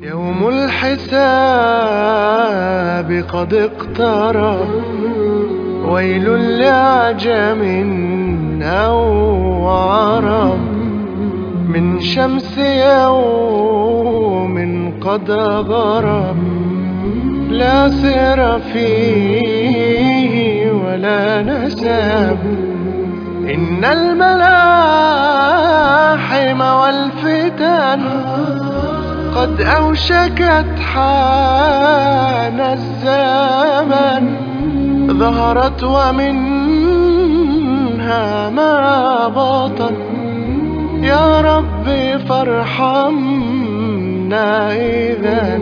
يوم الحساب قد اقترب ويل لعجم أو عرب من شمس يوم قد غرب لا سر فيه ولا نسب إن الملاحم والفتن قد أوشكت حان الزمن ظهرت ومنها ما بطن يا ربي فارحمنا إذا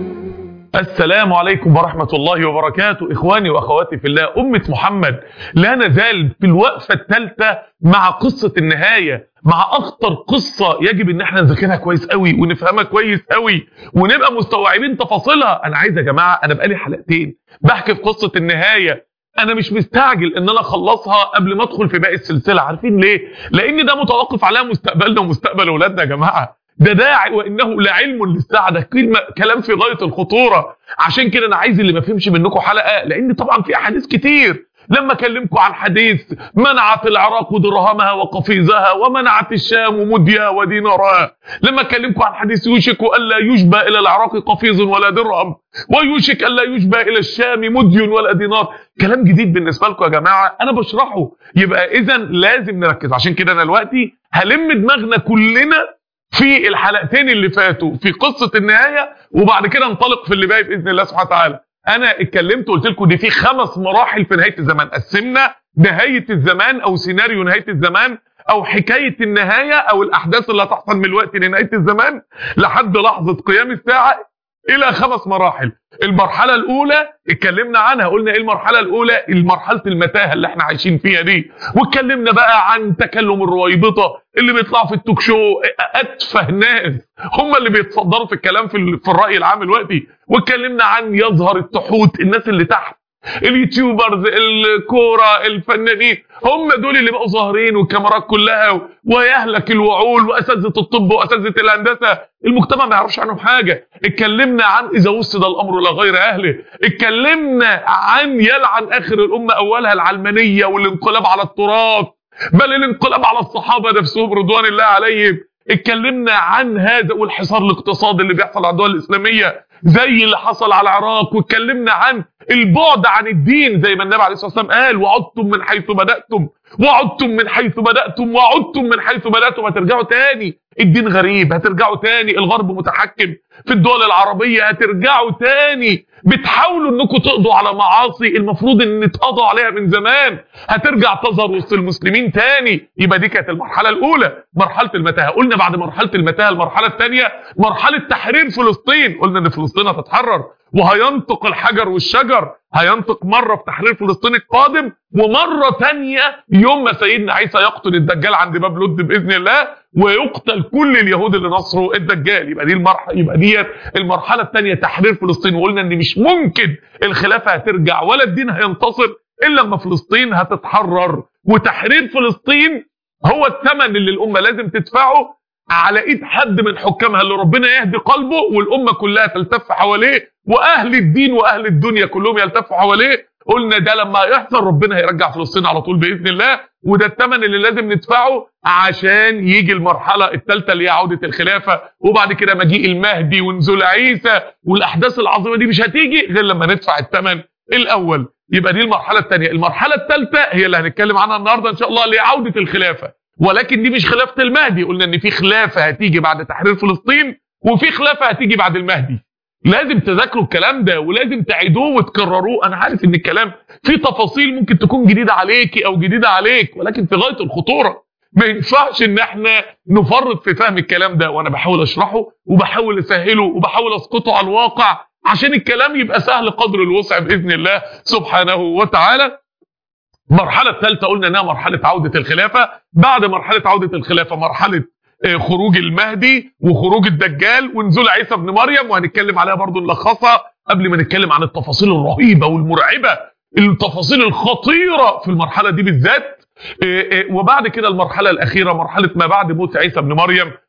السلام عليكم ورحمة الله وبركاته إخواني وأخواتي في الله أمة محمد لا نزال في الوقفة الثالثة مع قصة النهاية مع أخطر قصة يجب إن احنا نذاكرها كويس قوي ونفهمها كويس قوي ونبقى مستوعبين تفاصيلها أنا عايز يا جماعة أنا بقالي حلقتين بحكي في قصة النهاية انا مش مستعجل ان انا اخلصها قبل ما ادخل في باقي السلسله عارفين ليه لان ده متوقف على مستقبلنا ومستقبل اولادنا يا جماعه ده داعي وانه لعلم للساعه ده كلمه كلام في غايه الخطوره عشان كده انا عايز اللي ما فهمش منكم حلقه لان طبعا في احاديث كتير لما اكلمكم عن حديث منعت العراق درهمها وقفيزها ومنعت الشام مديا ودينارها لما اكلمكم عن حديث يوشك الا يشبى الى العراق قفيز ولا درهم ويوشك الا يشبى الى الشام مدي ولا دينار كلام جديد بالنسبه لكم يا جماعه انا بشرحه يبقى اذا لازم نركز عشان كده انا دلوقتي هلم دماغنا كلنا في الحلقتين اللي فاتوا في قصه النهايه وبعد كده انطلق في اللي باقي باذن الله سبحانه وتعالى انا اتكلمت وقلت لكم دي في خمس مراحل في نهايه الزمان قسمنا نهايه الزمان او سيناريو نهايه الزمان او حكايه النهايه او الاحداث اللي هتحصل من الوقت لنهايه الزمان لحد لحظه قيام الساعه الى خمس مراحل المرحله الاولى اتكلمنا عنها قلنا ايه المرحله الاولى المرحله المتاهه اللي احنا عايشين فيها دي واتكلمنا بقى عن تكلم الرويبطه اللي بيطلعوا في التوك شو اتفه ناس هم اللي بيتصدروا في الكلام في, في الراي العام دلوقتي واتكلمنا عن يظهر التحوت الناس اللي تحت اليوتيوبرز الكوره الفنانين هم دول اللي بقوا ظاهرين والكاميرات كلها ويهلك الوعول واساتذه الطب واساتذه الهندسه المجتمع ما يعرفش عنهم حاجه اتكلمنا عن اذا وسد الامر الى غير اهله اتكلمنا عن يلعن اخر الامه اولها العلمانيه والانقلاب على التراث بل الانقلاب على الصحابه نفسهم رضوان الله عليهم اتكلمنا عن هذا والحصار الاقتصادي اللي بيحصل على الدول الاسلاميه زي اللي حصل على العراق واتكلمنا عن البعد عن الدين زي ما النبي عليه الصلاه والسلام قال وعدتم من حيث بداتم وعدتم من حيث بداتم وعدتم من حيث بداتم هترجعوا تاني الدين غريب هترجعوا تاني الغرب متحكم في الدول العربيه هترجعوا تاني بتحاولوا انكم تقضوا على معاصي المفروض ان اتقضوا عليها من زمان هترجع تظهر وسط المسلمين تاني يبقى دي كانت المرحله الاولى مرحله المتاهه قلنا بعد مرحله المتاهه المرحله الثانيه مرحله تحرير فلسطين قلنا ان فلسطين هتتحرر وهينطق الحجر والشجر هينطق مرة في تحرير فلسطين القادم ومرة تانية يوم ما سيدنا عيسى يقتل الدجال عند باب لد بإذن الله ويقتل كل اليهود اللي نصروا الدجال يبقى دي المرحلة يبقى دي المرحلة الثانية تحرير فلسطين وقلنا ان مش ممكن الخلافة هترجع ولا الدين هينتصر الا لما فلسطين هتتحرر وتحرير فلسطين هو الثمن اللي الامة لازم تدفعه على ايد حد من حكامها اللي ربنا يهدي قلبه والامه كلها تلتف حواليه واهل الدين واهل الدنيا كلهم يلتفوا حواليه قلنا ده لما يحصل ربنا هيرجع فلسطين على طول باذن الله وده الثمن اللي لازم ندفعه عشان يجي المرحله الثالثه اللي هي عوده الخلافه وبعد كده مجيء المهدي ونزول عيسى والاحداث العظيمه دي مش هتيجي غير لما ندفع الثمن الاول يبقى دي المرحله الثانيه المرحله الثالثه هي اللي هنتكلم عنها النهارده ان شاء الله اللي هي عوده الخلافه ولكن دي مش خلافه المهدي قلنا ان في خلافه هتيجي بعد تحرير فلسطين وفي خلافه هتيجي بعد المهدي لازم تذاكروا الكلام ده ولازم تعيدوه وتكرروه انا عارف ان الكلام فيه تفاصيل ممكن تكون جديده عليكي او جديده عليك ولكن في غايه الخطوره ما ينفعش ان احنا نفرط في فهم الكلام ده وانا بحاول اشرحه وبحاول اسهله وبحاول اسقطه على الواقع عشان الكلام يبقى سهل قدر الوسع باذن الله سبحانه وتعالى المرحله الثالثه قلنا انها مرحله عوده الخلافه بعد مرحله عوده الخلافه مرحله خروج المهدي وخروج الدجال ونزول عيسى ابن مريم وهنتكلم عليها برضو نلخصها قبل ما نتكلم عن التفاصيل الرهيبه والمرعبه التفاصيل الخطيره في المرحله دي بالذات وبعد كده المرحله الاخيره مرحله ما بعد موت عيسى ابن مريم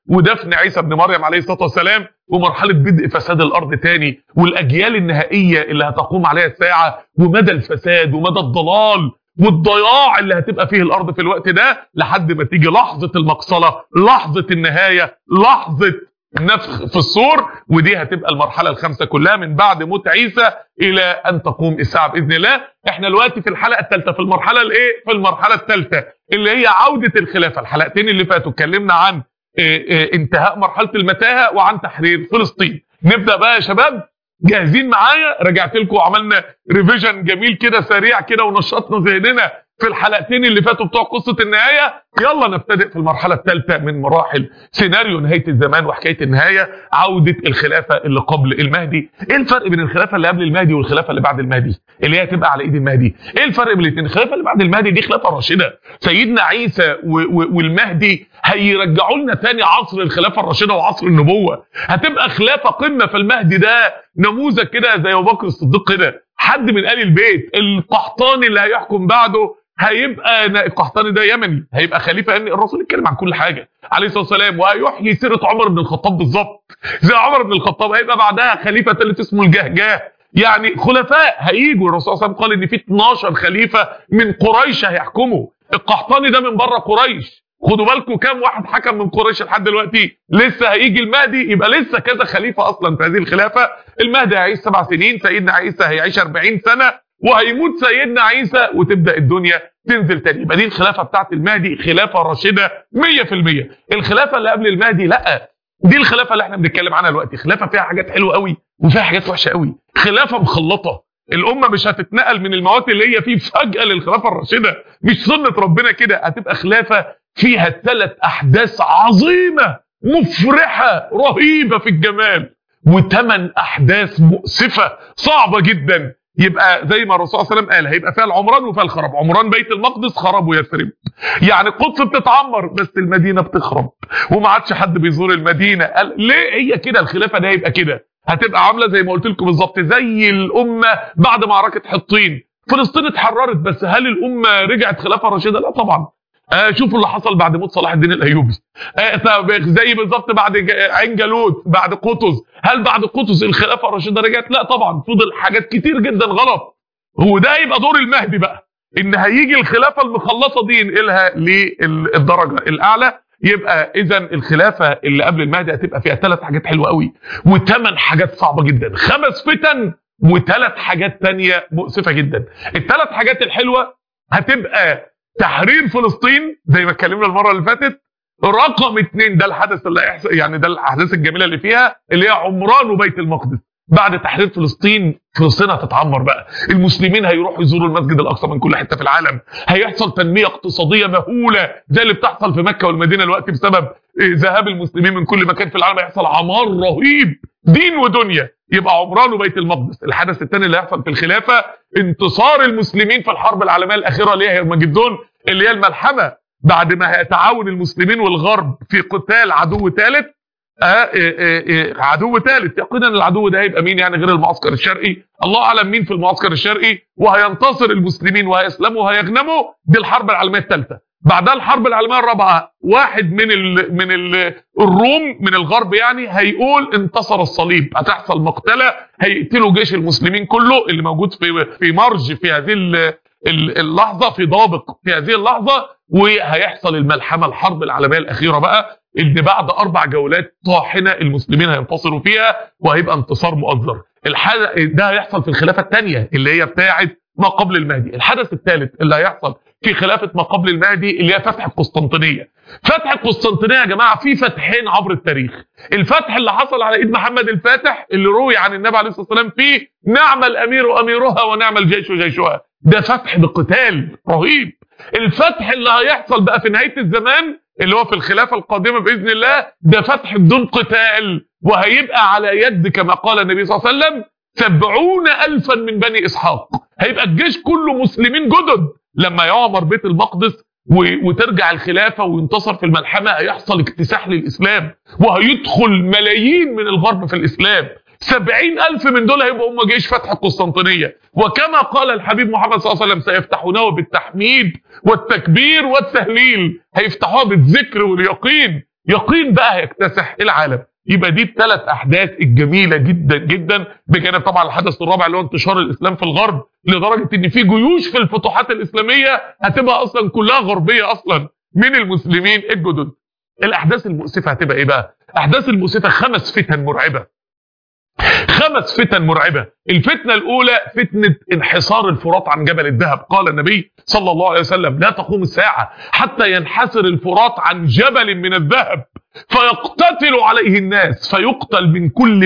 ودفن عيسى ابن مريم عليه الصلاه والسلام ومرحله بدء فساد الارض تاني والاجيال النهائيه اللي هتقوم عليها الساعه ومدى الفساد ومدى الضلال والضياع اللي هتبقى فيه الارض في الوقت ده لحد ما تيجي لحظه المقصله لحظه النهايه لحظه نفخ في الصور ودي هتبقى المرحله الخامسه كلها من بعد موت عيسى الى ان تقوم الساعه باذن الله احنا دلوقتي في الحلقه الثالثه في المرحله الايه في المرحله الثالثه اللي هي عوده الخلافه الحلقتين اللي فاتوا اتكلمنا عن إيه إيه انتهاء مرحله المتاهه وعن تحرير فلسطين نبدا بقى يا شباب جاهزين معايا رجعت لكم وعملنا ريفيجن جميل كده سريع كده ونشطنا ذهننا في الحلقتين اللي فاتوا بتوع قصه النهايه يلا نبتدئ في المرحله الثالثه من مراحل سيناريو نهايه الزمان وحكايه النهايه عوده الخلافه اللي قبل المهدي ايه الفرق بين الخلافه اللي قبل المهدي والخلافه اللي بعد المهدي اللي هي هتبقى على ايد المهدي ايه الفرق بين الاثنين الخلافه اللي بعد المهدي دي خلافه راشده سيدنا عيسى و- و- والمهدي هيرجعوا لنا تاني عصر الخلافه الراشده وعصر النبوه هتبقى خلافه قمه فالمهدي ده نموذج كده زي ابو بكر الصديق كده حد من ال البيت القحطاني اللي هيحكم بعده هيبقى نا- القحطاني ده يمني هيبقى خليفه ان الرسول اتكلم عن كل حاجه عليه الصلاه والسلام وهيحيي سيره عمر بن الخطاب بالظبط زي عمر بن الخطاب هيبقى بعدها خليفه ثالث اسمه الجهجاه يعني خلفاء هيجوا الرسول صلى الله عليه وسلم قال ان في 12 خليفه من قريش هيحكموا القحطاني ده من بره قريش خدوا بالكم كام واحد حكم من قريش لحد دلوقتي لسه هيجي المهدي يبقى لسه كذا خليفه اصلا في هذه الخلافه المهدي هيعيش سبع سنين سيدنا عيسى هيعيش 40 سنه وهيموت سيدنا عيسى وتبدا الدنيا تنزل تاني يبقى دي الخلافه بتاعت المهدي خلافه راشده 100% الخلافه اللي قبل المهدي لا دي الخلافه اللي احنا بنتكلم عنها دلوقتي خلافه فيها حاجات حلوه قوي وفيها حاجات وحشه قوي خلافه مخلطه الامه مش هتتنقل من المواد اللي هي فيه فجاه للخلافه الراشده مش سنه ربنا كده هتبقى خلافه فيها ثلاث احداث عظيمه مفرحه رهيبه في الجمال وثمان احداث مؤسفه صعبه جدا يبقى زي ما الرسول صلى الله عليه وسلم قال هيبقى فيها العمران وفيها الخراب عمران بيت المقدس خراب ويثرب يعني القدس بتتعمر بس المدينه بتخرب وما عادش حد بيزور المدينه قال ليه هي كده الخلافه ده هيبقى كده هتبقى عامله زي ما قلت لكم بالظبط زي الامه بعد معركه حطين فلسطين اتحررت بس هل الامه رجعت خلافه راشده لا طبعا آه شوفوا اللي حصل بعد موت صلاح الدين الايوبي آه طب زي بالظبط بعد ج- عين جالوت بعد قطز هل بعد قطز الخلافه الراشده رجعت لا طبعا فضل حاجات كتير جدا غلط هو ده يبقى دور المهدي بقى ان هيجي الخلافه المخلصه دي ينقلها للدرجه الاعلى يبقى اذا الخلافه اللي قبل المهدي هتبقى فيها ثلاث حاجات حلوه قوي وثمان حاجات صعبه جدا خمس فتن وثلاث حاجات تانية مؤسفه جدا الثلاث حاجات الحلوه هتبقى تحرير فلسطين زي ما اتكلمنا المره اللي فاتت رقم اتنين ده الحدث اللي هيحصل يعني ده الاحداث الجميله اللي فيها اللي هي عمران وبيت المقدس بعد تحرير فلسطين فلسطين هتتعمر بقى المسلمين هيروحوا يزوروا المسجد الاقصى من كل حته في العالم هيحصل تنميه اقتصاديه مهوله زي اللي بتحصل في مكه والمدينه دلوقتي بسبب إيه، ذهاب المسلمين من كل مكان في العالم هيحصل عمار رهيب دين ودنيا يبقى عمران وبيت المقدس الحدث الثاني اللي هيحصل في الخلافه انتصار المسلمين في الحرب العالميه الاخيره اللي هي هرمجدون اللي هي الملحمه بعد ما هيتعاون المسلمين والغرب في قتال عدو ثالث آه آه آه آه عدو ثالث يقينا العدو ده هيبقى مين يعني غير المعسكر الشرقي الله اعلم مين في المعسكر الشرقي وهينتصر المسلمين وهيسلموا وهيغنموا دي الحرب العالميه الثالثه بعدها الحرب العالميه الرابعه واحد من ال من ال الروم من الغرب يعني هيقول انتصر الصليب هتحصل مقتله هيقتلوا جيش المسلمين كله اللي موجود في في مرج في هذه ال- ال- اللحظه في ضابق في هذه اللحظه وهيحصل الملحمه الحرب العالميه الاخيره بقى اللي بعد اربع جولات طاحنه المسلمين هينتصروا فيها وهيبقى انتصار مؤزر الحدث ده هيحصل في الخلافه الثانيه اللي هي بتاعه ما قبل المهدي الحدث الثالث اللي هيحصل في خلافه ما قبل المهدي اللي هي فتح القسطنطينيه فتح القسطنطينيه يا جماعه في فتحين عبر التاريخ الفتح اللي حصل على ايد محمد الفاتح اللي روي عن النبي عليه الصلاه والسلام فيه نعم الامير اميرها ونعم الجيش جيشها ده فتح بقتال رهيب الفتح اللي هيحصل بقى في نهايه الزمان اللي هو في الخلافه القادمه باذن الله ده فتح بدون قتال وهيبقى على يد كما قال النبي صلى الله عليه وسلم سبعون ألفا من بني إسحاق هيبقى الجيش كله مسلمين جدد لما يعمر بيت المقدس و- وترجع الخلافة وينتصر في الملحمة هيحصل اكتساح للإسلام وهيدخل ملايين من الغرب في الإسلام سبعين ألف من دول هيبقوا هم جيش فتح القسطنطينية وكما قال الحبيب محمد صلى الله عليه وسلم سيفتحونه بالتحميد والتكبير والتهليل هيفتحوها بالذكر واليقين يقين بقى هيكتسح العالم يبقى دي الثلاث احداث الجميله جدا جدا بجانب طبعا الحدث الرابع اللي هو انتشار الاسلام في الغرب لدرجه ان في جيوش في الفتوحات الاسلاميه هتبقى اصلا كلها غربيه اصلا من المسلمين الجدد الاحداث المؤسفه هتبقى ايه بقى احداث المؤسفه خمس فتن مرعبه خمس فتن مرعبة الفتنة الأولى فتنة انحصار الفرات عن جبل الذهب قال النبي صلى الله عليه وسلم لا تقوم الساعة حتى ينحسر الفرات عن جبل من الذهب فيقتتل عليه الناس فيقتل من كل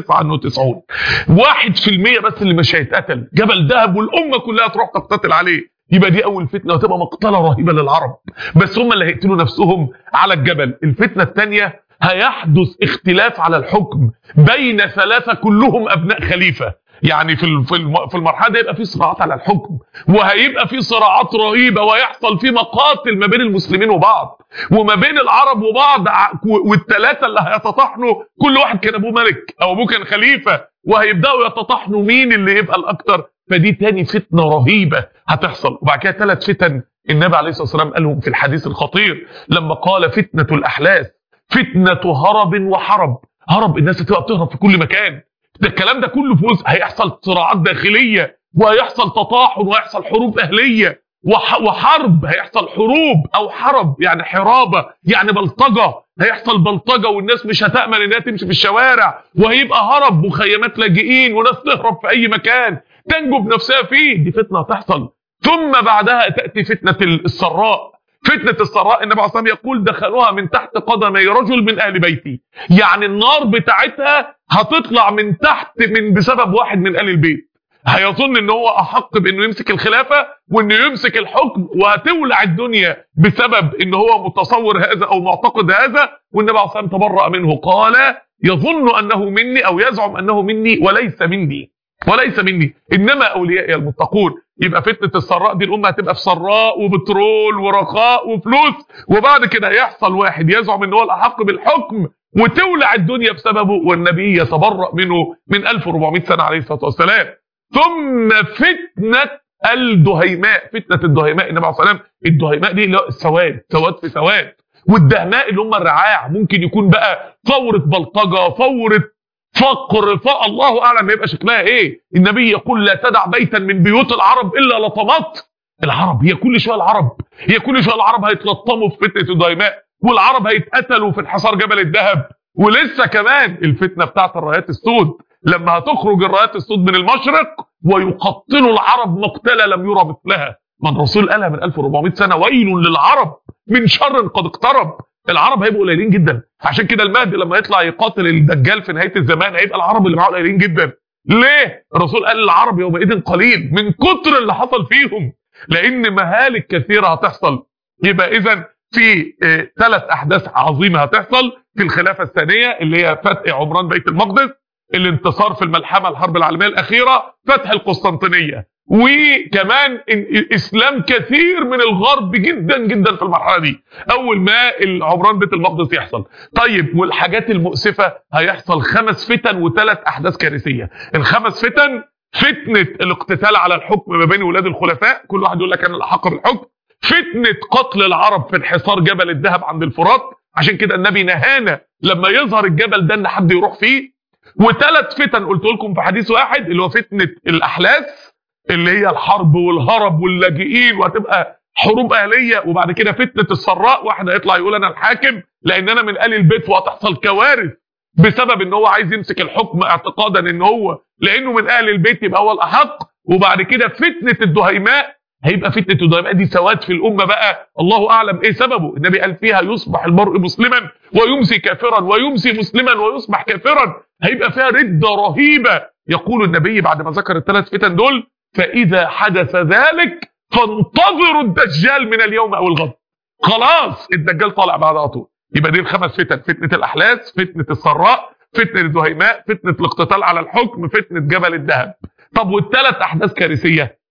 199 واحد في المية بس اللي مش هيتقتل جبل ذهب والأمة كلها تروح تقتتل عليه يبقى دي أول فتنة وتبقى مقتلة رهيبة للعرب بس هم اللي هيقتلوا نفسهم على الجبل الفتنة الثانية هيحدث اختلاف على الحكم بين ثلاثة كلهم أبناء خليفة يعني في في المرحله دي يبقى في صراعات على الحكم وهيبقى في صراعات رهيبه ويحصل في مقاتل ما بين المسلمين وبعض وما بين العرب وبعض والثلاثه اللي هيتطحنوا كل واحد كان ابوه ملك او ابوه كان خليفه وهيبداوا يتطحنوا مين اللي يبقى الاكثر فدي تاني فتنه رهيبه هتحصل وبعد كده ثلاث فتن النبي عليه الصلاه والسلام قالهم في الحديث الخطير لما قال فتنه الاحلاس فتنه هرب وحرب هرب الناس هتبقى بتهرب في كل مكان ده الكلام ده كله في وسط هيحصل صراعات داخليه وهيحصل تطاحن وهيحصل حروب اهليه وح وحرب هيحصل حروب او حرب يعني حرابه يعني بلطجه هيحصل بلطجه والناس مش هتامن انها تمشي في الشوارع وهيبقى هرب مخيمات لاجئين وناس تهرب في اي مكان تنجو بنفسها فيه دي فتنه هتحصل ثم بعدها تاتي فتنه السراء فتنة السراء النبي عليه الصلاة والسلام يقول دخلوها من تحت قدمي رجل من أهل بيتي يعني النار بتاعتها هتطلع من تحت من بسبب واحد من أهل البيت هيظن ان هو احق بانه يمسك الخلافه وانه يمسك الحكم وهتولع الدنيا بسبب ان هو متصور هذا او معتقد هذا والنبي عليه الصلاه والسلام تبرأ منه قال يظن انه مني او يزعم انه مني وليس مني وليس مني انما اوليائي المتقون يبقى فتنه السراء دي الامه هتبقى في سراء وبترول ورخاء وفلوس وبعد كده هيحصل واحد يزعم ان هو الاحق بالحكم وتولع الدنيا بسببه والنبي يتبرأ منه من 1400 سنه عليه الصلاه والسلام ثم فتنه الدهيماء فتنه الدهيماء النبي عليه الصلاه والسلام الدهيماء دي اللي هو السواد سواد في سواد والدهماء اللي هم الرعاع ممكن يكون بقى ثوره بلطجه ثوره فقر فالله اعلم هيبقى شكلها ايه النبي يقول لا تدع بيتا من بيوت العرب الا لطمت العرب هي كل شويه العرب هي كل شويه العرب هيتلطموا في فتنه الدهيماء والعرب هيتقتلوا في انحصار جبل الذهب ولسه كمان الفتنه بتاعت الرايات السود لما هتخرج الرايات السود من المشرق ويقتلوا العرب مقتله لم يرى مثلها ما الرسول قالها من 1400 سنه ويل للعرب من شر قد اقترب العرب هيبقوا قليلين جدا عشان كده المهدي لما يطلع يقاتل الدجال في نهايه الزمان هيبقى العرب اللي معاه قليلين جدا ليه الرسول قال العرب يومئذ قليل من كتر اللي حصل فيهم لان مهالك كثيره هتحصل يبقى اذا في ثلاث احداث عظيمه هتحصل في الخلافه الثانيه اللي هي فتح عمران بيت المقدس الانتصار في الملحمه الحرب العالميه الاخيره فتح القسطنطينيه وكمان اسلام كثير من الغرب جدا جدا في المرحله دي اول ما عمران بيت المقدس يحصل طيب والحاجات المؤسفه هيحصل خمس فتن وثلاث احداث كارثيه الخمس فتن فتنه الاقتتال على الحكم ما بين ولاد الخلفاء كل واحد يقول لك انا الاحق بالحكم فتنه قتل العرب في انحصار جبل الذهب عند الفرات عشان كده النبي نهانا لما يظهر الجبل ده ان حد يروح فيه وثلاث فتن قلت لكم في حديث واحد اللي هو فتنه الاحلاس اللي هي الحرب والهرب واللاجئين وهتبقى حروب اهليه وبعد كده فتنه السراء واحد هيطلع يقول انا الحاكم لان انا من ال البيت وهتحصل كوارث بسبب ان هو عايز يمسك الحكم اعتقادا ان هو لانه من اهل البيت يبقى هو الاحق وبعد كده فتنه الدهيماء هيبقى فتنه الدهيماء دي سواد في الامه بقى الله اعلم ايه سببه النبي قال فيها يصبح المرء مسلما ويمسي كافرا ويمسي مسلما ويصبح كافرا هيبقى فيها رده رهيبه يقول النبي بعد ما ذكر الثلاث فتن دول فإذا حدث ذلك فانتظروا الدجال من اليوم أو الغد خلاص الدجال طالع بعد على طول يبقى دي الخمس فتن فتنة الأحلاس فتنة السراء فتنة الدهيماء فتنة الاقتتال على الحكم فتنة جبل الذهب طب والثلاث أحداث كارثية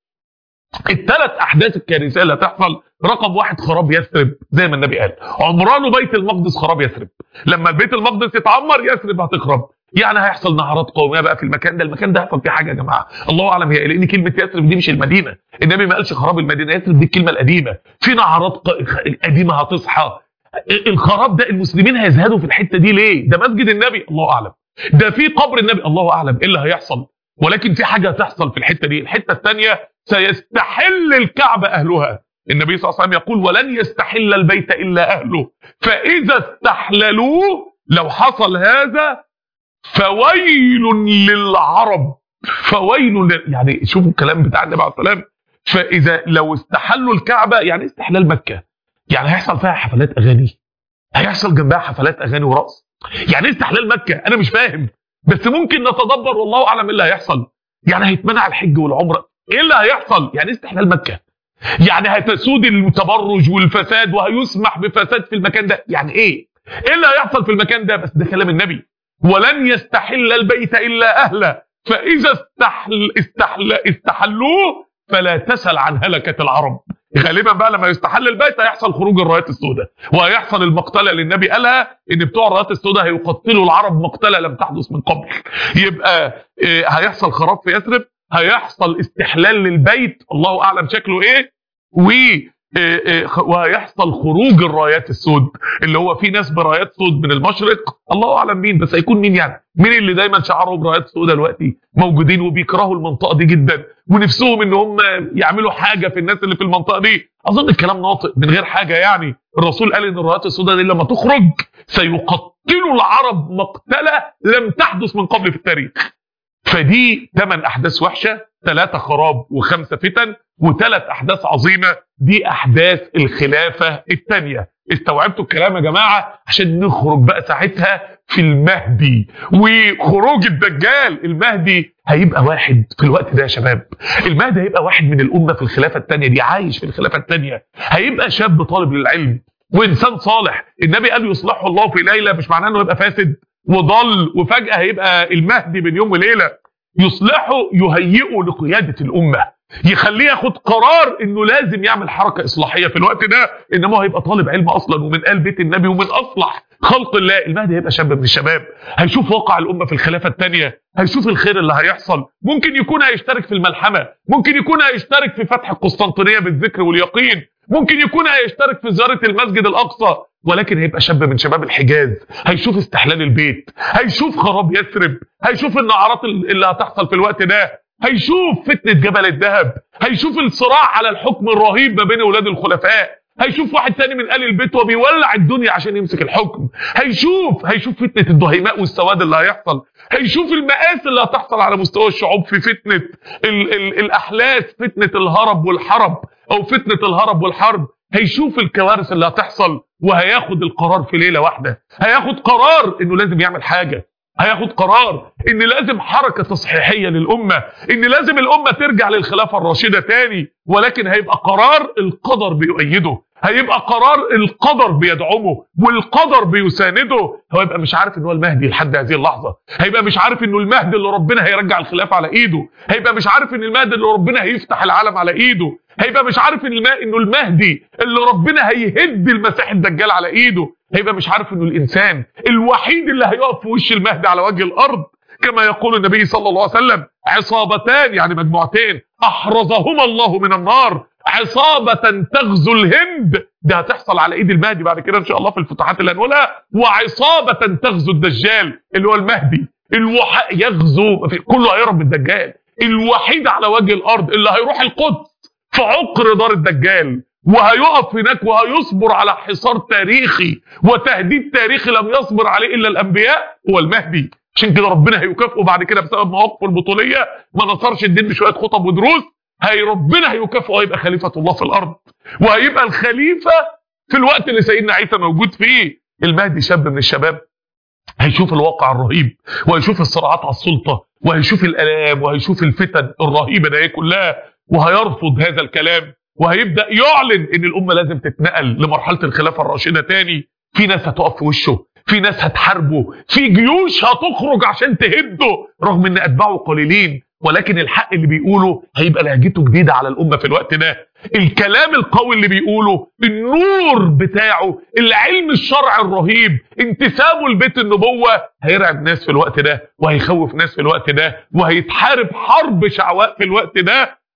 الثلاث أحداث الكارثية اللي هتحصل رقم واحد خراب يثرب زي ما النبي قال عمران بيت المقدس خراب يثرب لما البيت المقدس يتعمر يثرب هتخرب يعني هيحصل نهارات قوميه بقى في المكان ده المكان ده هيحصل فيه حاجه يا جماعه الله اعلم هي لان كلمه يثرب دي مش المدينه النبي ما قالش خراب المدينه يثرب دي الكلمه القديمه في نهارات قديمه هتصحى الخراب ده المسلمين هيزهدوا في الحته دي ليه ده مسجد النبي الله اعلم ده في قبر النبي الله اعلم ايه اللي هيحصل ولكن في حاجه هتحصل في الحته دي الحته الثانيه سيستحل الكعبه اهلها النبي صلى الله عليه وسلم يقول ولن يستحل البيت الا اهله فاذا استحللوه لو حصل هذا فويل للعرب فويل ل... يعني شوفوا الكلام بتاع النبي عليه السلام فاذا لو استحلوا الكعبه يعني استحلال مكه يعني هيحصل فيها حفلات اغاني هيحصل جنبها حفلات اغاني ورقص يعني ايه استحلال مكه انا مش فاهم بس ممكن نتدبر والله اعلم ايه اللي هيحصل يعني هيتمنع الحج والعمره ايه اللي هيحصل يعني ايه استحلال مكه يعني هتسود التبرج والفساد وهيسمح بفساد في المكان ده يعني ايه ايه اللي هيحصل في المكان ده بس ده كلام النبي ولن يستحل البيت الا اهله فاذا استحل استحل استحلوه فلا تسل عن هلكه العرب غالبا بقى لما يستحل البيت هيحصل خروج الرايات السوداء وهيحصل المقتله اللي النبي قالها ان بتوع الرايات السوداء هيقتلوا العرب مقتله لم تحدث من قبل يبقى إيه هيحصل خراب في يثرب هيحصل استحلال للبيت الله اعلم شكله ايه و وهيحصل خروج الرايات السود اللي هو في ناس برايات سود من المشرق الله اعلم مين بس هيكون مين يعني مين اللي دايما شعرهم برايات سوداء دلوقتي موجودين وبيكرهوا المنطقه دي جدا ونفسهم ان هم يعملوا حاجه في الناس اللي في المنطقه دي اظن الكلام ناطق من غير حاجه يعني الرسول قال ان الرايات السوداء دي لما تخرج سيقتلوا العرب مقتله لم تحدث من قبل في التاريخ فدي ثمان احداث وحشه ثلاثه خراب وخمسه فتن وثلاث احداث عظيمه دي احداث الخلافه الثانيه استوعبتوا الكلام يا جماعه عشان نخرج بقى ساعتها في المهدي وخروج الدجال المهدي هيبقى واحد في الوقت ده يا شباب المهدي هيبقى واحد من الامه في الخلافه الثانيه دي عايش في الخلافه الثانيه هيبقى شاب طالب للعلم وانسان صالح النبي قال يصلحه الله في ليله مش معناه انه يبقى فاسد وضل وفجاه هيبقى المهدي بين يوم وليله يصلحه يهيئه لقياده الامه يخليه ياخد قرار انه لازم يعمل حركه اصلاحيه في الوقت ده انما هو هيبقى طالب علم اصلا ومن قلب بيت النبي ومن اصلح خلق الله المهدي هيبقى شاب من الشباب هيشوف واقع الامه في الخلافه الثانيه هيشوف الخير اللي هيحصل ممكن يكون هيشترك في الملحمه ممكن يكون هيشترك في فتح القسطنطينيه بالذكر واليقين ممكن يكون هيشترك في زياره المسجد الاقصى ولكن هيبقى شاب من شباب الحجاز هيشوف استحلال البيت هيشوف خراب يثرب هيشوف النعرات اللي هتحصل في الوقت ده هيشوف فتنة جبل الذهب هيشوف الصراع على الحكم الرهيب ما بين اولاد الخلفاء هيشوف واحد تاني من آل البيت وبيولع الدنيا عشان يمسك الحكم هيشوف هيشوف فتنة الدهيماء والسواد اللي هيحصل هيشوف المآسي اللي هتحصل على مستوى الشعوب في فتنة ال ال الأحلاس فتنة الهرب والحرب أو فتنة الهرب والحرب هيشوف الكوارث اللي هتحصل وهياخد القرار في ليلة واحدة هياخد قرار انه لازم يعمل حاجة هياخد قرار ان لازم حركة تصحيحية للأمة ان لازم الأمة ترجع للخلافة الراشدة تاني ولكن هيبقى قرار القدر بيؤيده هيبقى قرار القدر بيدعمه والقدر بيسانده هو يبقى مش عارف ان هو المهدي لحد هذه اللحظة هيبقى مش عارف انه المهدي اللي ربنا هيرجع الخلافة على ايده هيبقى مش عارف ان المهدي اللي ربنا هيفتح العالم على ايده هيبقى مش عارف ان انه المهدي اللي ربنا هيهد المسيح الدجال على ايده هيبقى مش عارف انه الانسان الوحيد اللي هيقف في وش المهدي على وجه الارض كما يقول النبي صلى الله عليه وسلم عصابتان يعني مجموعتين احرزهما الله من النار عصابة تغزو الهند ده هتحصل على ايد المهدي بعد كده ان شاء الله في الفتوحات اللي هنقولها وعصابة تغزو الدجال اللي هو المهدي الوح... يغزو كله هيهرب من الدجال الوحيد على وجه الارض اللي هيروح القدس في عقر دار الدجال وهيقف هناك وهيصبر على حصار تاريخي وتهديد تاريخي لم يصبر عليه الا الانبياء هو المهدي عشان كده ربنا هيكافئه بعد كده بسبب مواقفه البطوليه ما نصرش الدين بشويه خطب ودروس هي ربنا هيكافئه هيبقى خليفه الله في الارض وهيبقى الخليفه في الوقت اللي سيدنا عيسى موجود فيه المهدي شاب من الشباب هيشوف الواقع الرهيب وهيشوف الصراعات على السلطه وهيشوف الالام وهيشوف الفتن الرهيبه ده كلها وهيرفض هذا الكلام وهيبدا يعلن ان الامه لازم تتنقل لمرحله الخلافه الراشده تاني في ناس هتقف في وشه في ناس هتحاربه في جيوش هتخرج عشان تهده رغم ان اتباعه قليلين ولكن الحق اللي بيقوله هيبقى لهجته جديده على الامه في الوقت ده الكلام القوي اللي بيقوله النور بتاعه العلم الشرع الرهيب انتسابه لبيت النبوه هيرعب ناس في الوقت ده وهيخوف ناس في الوقت ده وهيتحارب حرب شعواء في الوقت ده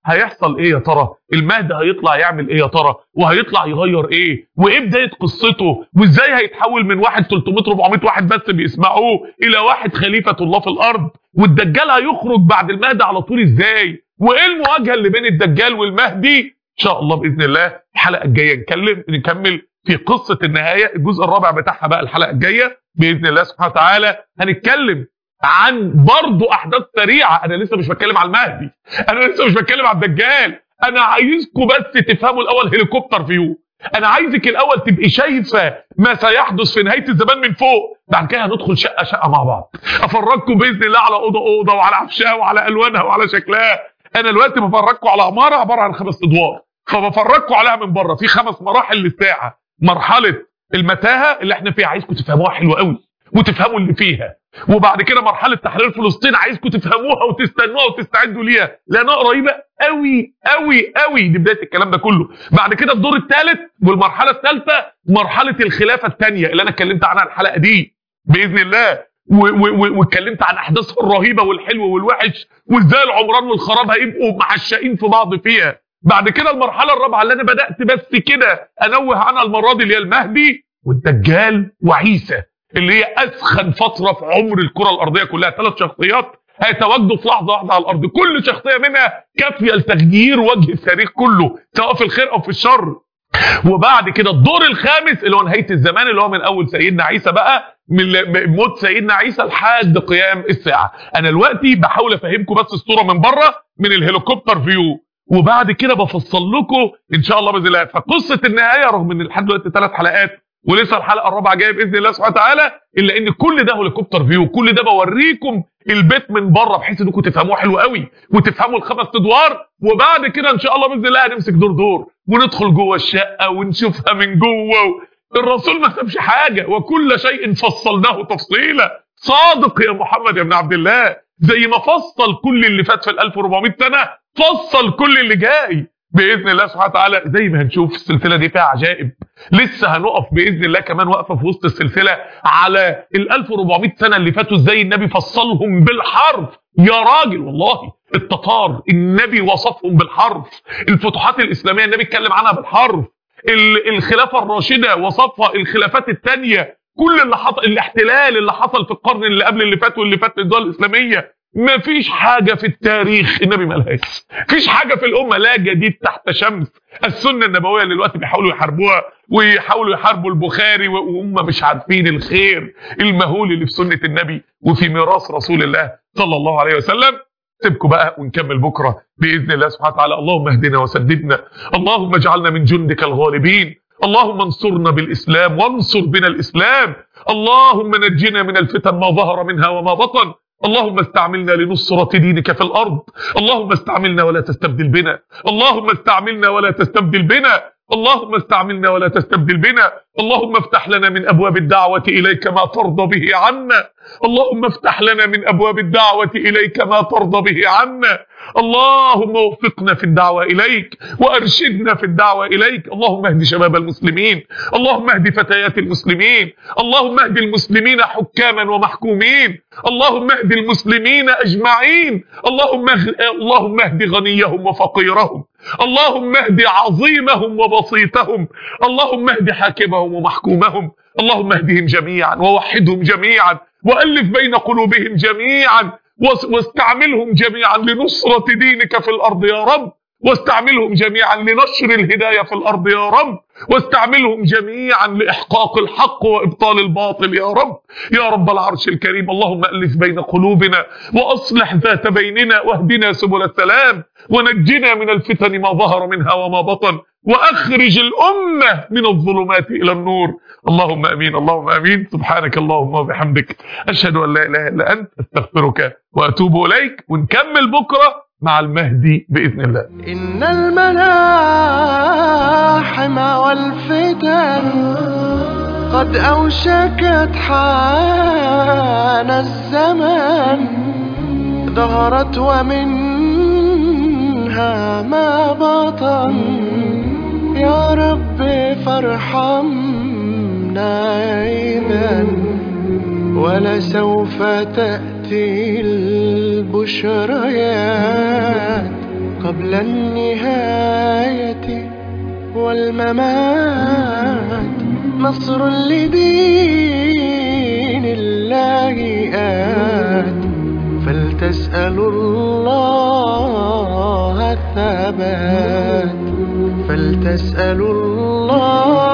هيحصل ايه يا ترى المهدي هيطلع يعمل ايه يا ترى وهيطلع يغير ايه وايه بدايه قصته وازاي هيتحول من واحد 300 400 واحد بس بيسمعوه الى واحد خليفه الله في الارض والدجال هيخرج بعد المهدي على طول ازاي وايه المواجهه اللي بين الدجال والمهدي ان شاء الله باذن الله الحلقه الجايه نكلم نكمل في قصه النهايه الجزء الرابع بتاعها بقى الحلقه الجايه باذن الله سبحانه وتعالى هنتكلم عن برضه احداث سريعه انا لسه مش بتكلم على المهدي انا لسه مش بتكلم على الدجال انا عايزكم بس تفهموا الاول هليكوبتر فيو انا عايزك الاول تبقي شايفه ما سيحدث في نهايه الزمان من فوق بعد كده هندخل شقه شقه مع بعض افرجكم باذن الله على اوضه اوضه وعلى عفشها وعلى الوانها وعلى شكلها انا دلوقتي بفرجكم على عماره عباره عن خمس ادوار فبفرجكم عليها من بره في خمس مراحل للساعه مرحله المتاهه اللي احنا فيها عايزكم تفهموها حلوه قوي وتفهموا اللي فيها وبعد كده مرحله تحرير فلسطين عايزكم تفهموها وتستنوها وتستعدوا ليها لانها قريبه قوي قوي قوي دي بدايه الكلام ده كله بعد كده الدور الثالث والمرحله الثالثه مرحله الخلافه الثانيه اللي انا اتكلمت عنها الحلقه دي باذن الله واتكلمت عن احداثها الرهيبه والحلو والوحش وازاي العمران والخراب هيبقوا محشقين في بعض فيها بعد كده المرحله الرابعه اللي انا بدات بس كده انوه عنها المره دي اللي هي المهدي والدجال وعيسى اللي هي اسخن فتره في عمر الكره الارضيه كلها ثلاث شخصيات هيتواجدوا في لحظه واحده على الارض كل شخصيه منها كافيه لتغيير وجه التاريخ كله سواء في الخير او في الشر وبعد كده الدور الخامس اللي هو نهايه الزمان اللي هو من اول سيدنا عيسى بقى من موت سيدنا عيسى لحد قيام الساعه انا دلوقتي بحاول افهمكم بس الصوره من بره من الهليكوبتر فيو وبعد كده بفصل لكم ان شاء الله باذن الله فقصه النهايه رغم ان لحد دلوقتي ثلاث حلقات ولسه الحلقه الرابعه جايه باذن الله سبحانه وتعالى الا ان كل ده هليكوبتر فيو كل ده بوريكم البيت من بره بحيث انكم تفهموه حلو قوي وتفهموا الخمس ادوار وبعد كده ان شاء الله باذن الله هنمسك دور دور وندخل جوه الشقه ونشوفها من جوه الرسول ما سابش حاجه وكل شيء فصلناه تفصيلا صادق يا محمد يا ابن عبد الله زي ما فصل كل اللي فات في ال 1400 سنه فصل كل اللي جاي باذن الله سبحانه وتعالى زي ما هنشوف السلسله دي فيها عجائب لسه هنقف باذن الله كمان واقفه في وسط السلسله على ال 1400 سنه اللي فاتوا ازاي النبي فصلهم بالحرف يا راجل والله التتار النبي وصفهم بالحرف الفتوحات الاسلاميه النبي اتكلم عنها بالحرف الخلافه الراشده وصفها الخلافات الثانيه كل اللي حصل الاحتلال اللي حصل في القرن اللي قبل اللي فات واللي فات الدول الاسلاميه ما فيش حاجة في التاريخ النبي ما لهاش فيش حاجة في الأمة لا جديد تحت شمس السنة النبوية اللي دلوقتي بيحاولوا يحاربوها ويحاولوا يحاربوا البخاري وهم مش عارفين الخير المهول اللي في سنة النبي وفي ميراث رسول الله صلى الله عليه وسلم سيبكم بقى ونكمل بكرة بإذن الله سبحانه وتعالى اللهم اهدنا وسددنا اللهم اجعلنا من جندك الغالبين اللهم انصرنا بالإسلام وانصر بنا الإسلام اللهم نجنا من الفتن ما ظهر منها وما بطن اللهم استعملنا لنصرة دينك في الأرض اللهم استعملنا ولا تستبدل بنا اللهم استعملنا ولا تستبدل بنا اللهم استعملنا ولا تستبدل بنا اللهم افتح لنا من أبواب الدعوة إليك ما ترضى به عنا اللهم افتح لنا من أبواب الدعوة إليك ما ترضى به عنا اللهم وفقنا في الدعوة إليك وأرشدنا في الدعوة إليك اللهم اهد شباب المسلمين اللهم اهد فتيات المسلمين اللهم اهد المسلمين حكاما ومحكومين اللهم اهد المسلمين أجمعين اللهم اهد, اللهم اهد غنيهم وفقيرهم اللهم اهد عظيمهم وبسيطهم اللهم اهد حاكمهم ومحكومهم اللهم اهدهم جميعا ووحدهم جميعا وألف بين قلوبهم جميعا واستعملهم جميعا لنصرة دينك في الأرض يا رب واستعملهم جميعا لنشر الهداية في الأرض يا رب واستعملهم جميعا لإحقاق الحق وإبطال الباطل يا رب يا رب العرش الكريم اللهم ألف بين قلوبنا وأصلح ذات بيننا واهدنا سبل السلام ونجنا من الفتن ما ظهر منها وما بطن وأخرج الأمة من الظلمات إلى النور اللهم أمين اللهم أمين سبحانك اللهم وبحمدك أشهد أن لا إله إلا أنت أستغفرك وأتوب إليك ونكمل بكرة مع المهدي بإذن الله إن الملاحم والفتن قد أوشكت حان الزمان ظهرت ومنها ما بطن يا رب فارحمنا إذا ولسوف تأتي البشريات قبل النهاية والممات نصر لدين الله آت فلتسألوا الله الثبات فلتسألوا الله